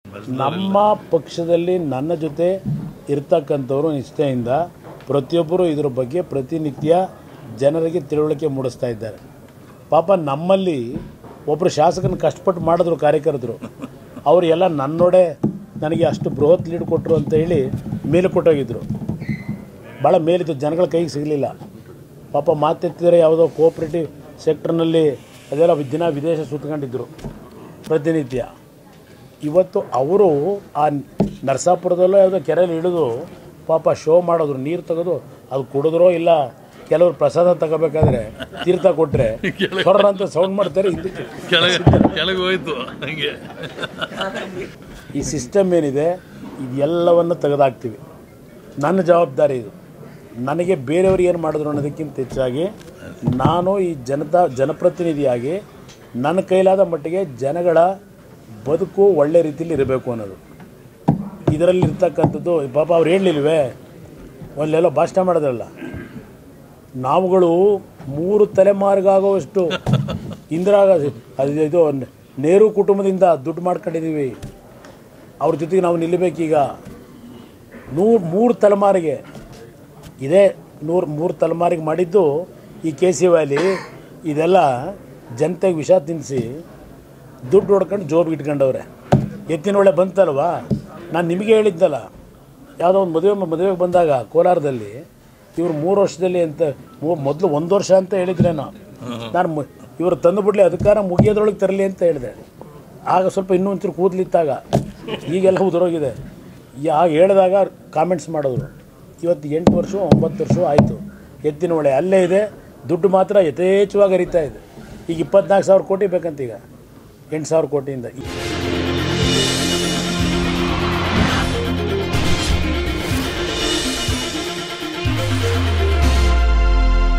ನಮ್ಮ ಪಕ್ಷದಲ್ಲಿ ನನ್ನ ಜೊತೆ ಇರ್ತಕ್ಕಂಥವ್ರು ನಿಷ್ಠೆಯಿಂದ ಪ್ರತಿಯೊಬ್ಬರು ಇದ್ರ ಬಗ್ಗೆ ಪ್ರತಿನಿತ್ಯ ಜನರಿಗೆ ತಿಳುವಳಿಕೆ ಮೂಡಿಸ್ತಾ ಇದ್ದಾರೆ ಪಾಪ ನಮ್ಮಲ್ಲಿ ಒಬ್ಬರು ಶಾಸಕನ ಕಷ್ಟಪಟ್ಟು ಮಾಡಿದ್ರು ಕಾರ್ಯಕರ್ತರು ಅವರು ಎಲ್ಲ ನನ್ನೊಡೆ ನನಗೆ ಅಷ್ಟು ಬೃಹತ್ ಲೀಡ್ ಕೊಟ್ಟರು ಅಂತ ಹೇಳಿ ಮೇಲೆ ಕೊಟ್ಟೋಗಿದ್ರು ಭಾಳ ಮೇಲಿತ್ತು ಜನಗಳ ಕೈಗೆ ಸಿಗಲಿಲ್ಲ ಪಾಪ ಮಾತೆತ್ತಿದರೆ ಯಾವುದೋ ಕೋಆಪ್ರೇಟಿವ್ ಸೆಕ್ಟರ್ನಲ್ಲಿ ಅದೆಲ್ಲ ದಿನ ವಿದೇಶ ಸುತ್ಕೊಂಡಿದ್ರು ಪ್ರತಿನಿತ್ಯ ಇವತ್ತು ಅವರು ಆ ನರಸಾಪುರದಲ್ಲೋ ಯಾವುದೋ ಕೆರೆಯಲ್ಲಿ ಇಳಿದು ಪಾಪ ಶೋ ಮಾಡೋದ್ರು ನೀರು ತೆಗೆದು ಅದು ಕುಡಿದ್ರೋ ಇಲ್ಲ ಕೆಲವರು ಪ್ರಸಾದ ತಗೋಬೇಕಾದ್ರೆ ತೀರ್ಥ ಕೊಟ್ಟರೆ ಹೊರ ಅಂತ ಸೌಂಡ್ ಮಾಡ್ತಾರೆ ಹಿಂದಕ್ಕೆ ಕೆಳಗೆ ಕೆಳಗೆ ಹೋಯ್ತು ಹಂಗೆ ಈ ಸಿಸ್ಟಮ್ ಏನಿದೆ ಇದೆಲ್ಲವನ್ನು ತೆಗೆದಾಕ್ತೀವಿ ನನ್ನ ಜವಾಬ್ದಾರಿ ಇದು ನನಗೆ ಬೇರೆಯವರು ಏನು ಮಾಡಿದ್ರು ಅನ್ನೋದಕ್ಕಿಂತ ಹೆಚ್ಚಾಗಿ ನಾನು ಈ ಜನತಾ ಜನಪ್ರತಿನಿಧಿಯಾಗಿ ನನ್ನ ಕೈಲಾದ ಮಟ್ಟಿಗೆ ಜನಗಳ ಬದುಕು ಒಳ್ಳೆ ರೀತಿಯಲ್ಲಿ ಇರಬೇಕು ಅನ್ನೋದು ಇದರಲ್ಲಿ ಇರ್ತಕ್ಕಂಥದ್ದು ಪಾಪ ಅವ್ರು ಹೇಳಲಿಲ್ವೇ ಒಂದೆಲ್ಲೋ ಭಾಷಣ ಮಾಡೋದ್ರಲ್ಲ ನಾವುಗಳು ಮೂರು ತಲೆಮಾರಿಗಾಗುವಷ್ಟು ಇಂದಿರಾ ಗಾಂಧಿ ಅದು ಇದು ನೆಹರು ಕುಟುಂಬದಿಂದ ದುಡ್ಡು ಮಾಡ್ಕೊಂಡಿದ್ದೀವಿ ಅವ್ರ ಜೊತೆಗೆ ನಾವು ನಿಲ್ಲಬೇಕೀಗ ನೂರು ಮೂರು ತಲೆಮಾರಿಗೆ ಇದೇ ನೂರು ಮೂರು ತಲೆಮಾರಿಗೆ ಮಾಡಿದ್ದು ಈ ಕೆ ಸಿ ವ್ಯಾಲಿ ಇದೆಲ್ಲ ಜನತೆಗೆ ವಿಷ ತಿನ್ನಿಸಿ ದುಡ್ಡು ಹೊಡ್ಕೊಂಡು ಜೋಬಿಗೆ ಇಟ್ಕೊಂಡವ್ರೆ ಎತ್ತಿನ ಒಳ್ಳೆ ಬಂತಲ್ವಾ ನಾನು ನಿಮಗೆ ಹೇಳಿದ್ದಲ್ಲ ಯಾವುದೋ ಒಂದು ಮದುವೆ ಮದುವೆಗೆ ಬಂದಾಗ ಕೋಲಾರದಲ್ಲಿ ಇವರು ಮೂರು ವರ್ಷದಲ್ಲಿ ಅಂತ ಮೂ ಮೊದಲು ಒಂದು ವರ್ಷ ಅಂತ ಹೇಳಿದ್ರೇನೋ ನಾನು ಮು ಇವರು ತಂದುಬಿಡ್ಲಿ ಅಧಿಕಾರ ಮುಗಿಯೋದ್ರೊಳಗೆ ತರಲಿ ಅಂತ ಹೇಳಿದೆ ಆಗ ಸ್ವಲ್ಪ ಇನ್ನೂ ಒಂಚೂರು ಕೂದಲಿತ್ತಾಗ ಈಗೆಲ್ಲ ಉದುರೋಗಿದೆ ಆಗ ಹೇಳಿದಾಗ ಕಾಮೆಂಟ್ಸ್ ಮಾಡಿದ್ರು ಇವತ್ತು ಎಂಟು ವರ್ಷ ಒಂಬತ್ತು ವರ್ಷ ಆಯಿತು ಎತ್ತಿನ ಒಳ್ಳೆ ಅಲ್ಲೇ ಇದೆ ದುಡ್ಡು ಮಾತ್ರ ಯಥೇಚ್ಛವಾಗಿ ಹರಿತಾ ಇದೆ ಈಗ ಇಪ್ಪತ್ನಾಲ್ಕು ಸಾವಿರ ಕೋಟಿ ಬೇಕಂತ ಈಗ ಎಂಟು ಸಾವಿರ ಕೋಟಿಯಿಂದ